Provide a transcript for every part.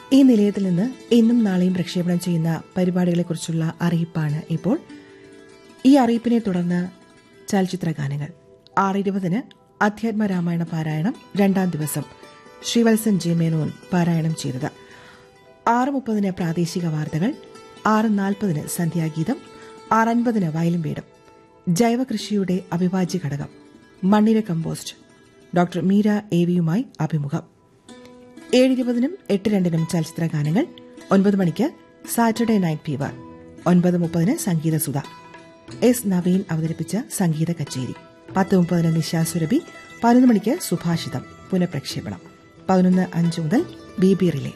ഈ നിലയത്തിൽ നിന്ന് ഇന്നും നാളെയും പ്രക്ഷേപണം ചെയ്യുന്ന പരിപാടികളെക്കുറിച്ചുള്ള അറിയിപ്പാണ് ഇപ്പോൾ ഈ അറിയിപ്പിനെ തുടർന്ന് ചലച്ചിത്ര ഗാനങ്ങൾ ആറ് ഇരുപതിന് അധ്യാത്മ രാമായണ പാരായണം രണ്ടാം ദിവസം ശ്രീവത്സൻ ജെ മേനോൻ പാരായണം ചെയ്തത് ആറ് മുപ്പതിന് പ്രാദേശിക വാർത്തകൾ ആറ് നാൽപ്പതിന് സന്ധ്യാഗീതം ആറ് അൻപതിന് വയലും വീടും ജൈവകൃഷിയുടെ അവിഭാജ്യ ഘടകം മണ്ണിര കമ്പോസ്റ്റ് ഡോക്ടർ മീര എവിയുമായി അഭിമുഖം ഏഴ് ഇരുപതിനും എട്ട് രണ്ടിനും ചലച്ചിത്ര ഗാനങ്ങൾ ഒൻപത് മണിക്ക് സാറ്റർഡേ നൈറ്റ് ഫീവർ ഒൻപത് മുപ്പതിന് സംഗീത സുധ എസ് നവീൻ അവതരിപ്പിച്ച സംഗീത കച്ചേരി പത്ത് മുപ്പതിന് നിശാസുരഭി പതിനൊന്ന് മണിക്ക് സുഭാഷിതം പുനഃപ്രക്ഷേപണം പതിനൊന്ന് അഞ്ച് മുതൽ ബി ബി റിലേ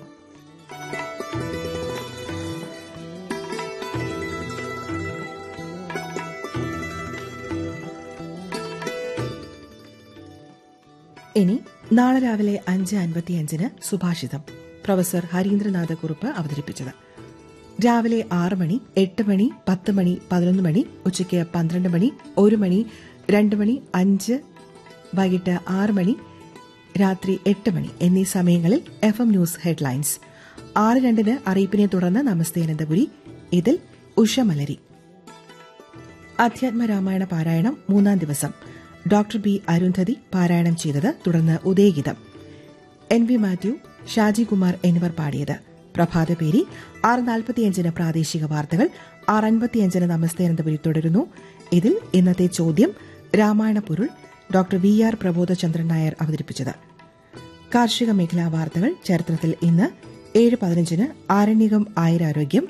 ഇനി നാളെ രാവിലെ അഞ്ച് അൻപത്തിയഞ്ചിന് സുഭാഷിതം പ്രൊഫസർ ഹരീന്ദ്രനാഥ കുറുപ്പ് അവതരിപ്പിച്ചത് രാവിലെ ആറ് മണി എട്ട് മണി പത്ത് മണി പതിനൊന്ന് മണി ഉച്ചയ്ക്ക് പന്ത്രണ്ട് മണി ഒരു മണി രണ്ട് മണി അഞ്ച് വൈകിട്ട് ആറ് മണി രാത്രി എട്ട് മണി എന്നീ സമയങ്ങളിൽ എഫ് എം ന്യൂസ് ഹെഡ്ലൈൻസ് ആറ് രണ്ടിന് അറിയിപ്പിനെ തുടർന്ന് നമസ്തേ അനന്തപുരി ഇതിൽ ഉഷ മലരി അധ്യാത്മ രാമായണ പാരായണം മൂന്നാം ദിവസം ഡോക്ടർ ബി അരുന്ധതി പാരായണം ചെയ്തത് തുടർന്ന് ഉദയഗീതം എൻ വി മാത്യു ഷാജി കുമാർ എന്നിവർ പാടിയത് പ്രഭാതപേരി ആറ് നാൽപ്പത്തിയഞ്ചിന് പ്രാദേശിക വാർത്തകൾ ആറ് അൻപത്തിയഞ്ചിന് നമസ്തേ അനന്തപുരി തുടരുന്നു ഇതിൽ ഇന്നത്തെ ചോദ്യം രാമായണ പൊരുൾ doctor V R Prabodhachandran Nair അവതരിപ്പിച്ചത് കാർഷിക മേഖലാ വാർത്തകൾ ചരിത്രത്തിൽ ഇന്ന് ഏഴ് പതിനഞ്ചിന് ആരണ്യകം ആയുരാരോഗ്യം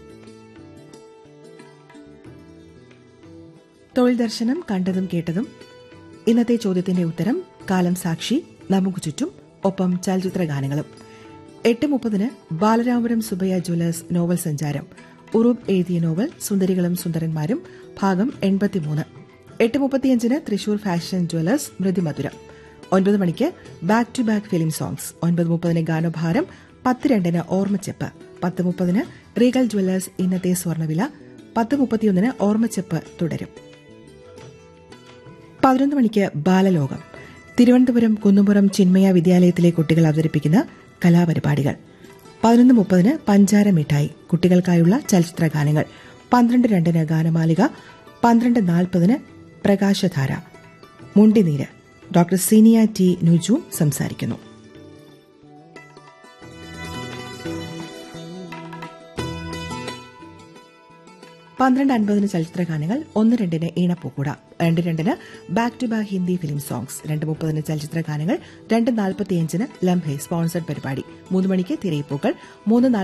തൊഴിൽ ദർശനം കണ്ടതും കേട്ടതും ഇന്നത്തെ ചോദ്യത്തിന്റെ ഉത്തരം കാലം സാക്ഷി നമുക്ക് ചുറ്റും ഒപ്പം ചലച്ചിത്ര ഗാനങ്ങളും എട്ട് മുപ്പതിന് ബാലരാമപുരം സുബയ്യ ജ്വല്ലേഴ്സ് നോവൽ സഞ്ചാരം ഉറൂബ് എഴുതിയ നോവൽ സുന്ദരികളും സുന്ദരന്മാരും ഭാഗം എൺപത്തിമൂന്ന് എട്ട് മുപ്പത്തിയഞ്ചിന് തൃശൂർ ഫാഷൻ ജ്വല്ലേഴ്സ് മൃദുമധുരം ഒൻപത് മണിക്ക് back to back film songs ഒൻപത് മുപ്പതിന് ഗാനഭാരം പത്ത് രണ്ടിന് ഓർമ്മച്ചെപ്പ് പത്ത് മുപ്പതിന് റീഗൽ ജ്വല്ലേഴ്സ് ഇന്നത്തെ സ്വർണ്ണവില പത്ത് മുപ്പത്തിയൊന്നിന് ഓർമ്മച്ചെപ്പ് തുടരും പതിനൊന്ന് മണിക്ക് ബാലലോകം തിരുവനന്തപുരം കുന്നുപുറം ചിന്മയ വിദ്യാലയത്തിലെ കുട്ടികൾ അവതരിപ്പിക്കുന്ന കലാപരിപാടികൾ പതിനൊന്ന് മുപ്പതിന് പഞ്ചാര മിഠായി കുട്ടികൾക്കായുള്ള ചലച്ചിത്ര ഗാനങ്ങൾ പന്ത്രണ്ട് രണ്ടിന് ഗാനമാലിക പന്ത്രണ്ട് നാൽപ്പതിന് പ്രകാശധാര മുണ്ടിനീര് ഡോക്ടർ സീനിയ ടി നുജു സംസാരിക്കുന്നു പന്ത്രണ്ട് അൻപതിന് ചലച്ചിത്ര ഗാനങ്ങൾ ഒന്ന് രണ്ടിന് ഈണപ്പൂക്കുട രണ്ട് രണ്ടിന് back to back Hindi film songs രണ്ട് മുപ്പതിന് ചലച്ചിത്ര ഗാനങ്ങൾ രണ്ട് നാൽപ്പത്തിയഞ്ചിന് ലംഹെ സ്പോൺസർഡ് പരിപാടി മൂന്ന് മണിക്ക് തിരയിപ്പൂക്കൾ മൂന്ന്